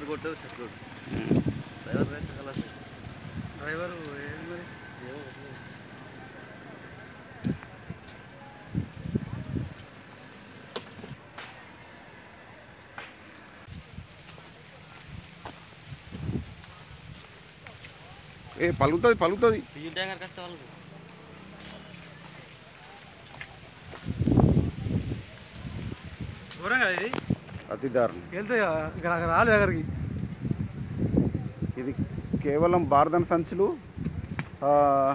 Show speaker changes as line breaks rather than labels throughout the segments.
కొట్టదు చెట్లు driver right కలాస్
driver ఏం మరి
ఏమో
ఏ పలుకుతుంది పలుకుతుంది
తీయ ట్యాంకర్ కస్తే వాళ్ళకి
దూరం కదా ఇది
అతి దారుణం
వెళ్తే ఇక్కడ అక్కడ రాలేదు దగ్గరికి
ఇది కేవలం బార్దన్ సంచులు ఆ,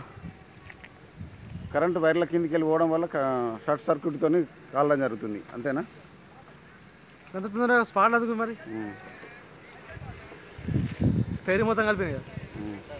కరెంటు వైర్ల కిందికి వెళ్ళి పోవడం వల్ల క- షార్ట్ సర్క్యూట్తో కాలడం జరుగుతుంది అంతేనా
ఎంత తొందరగా స్పాట్ అందుకు మరి
ఉమ్.
స్టైరింగ్ మొత్తం కలిపినాయి కదా
ఉమ్.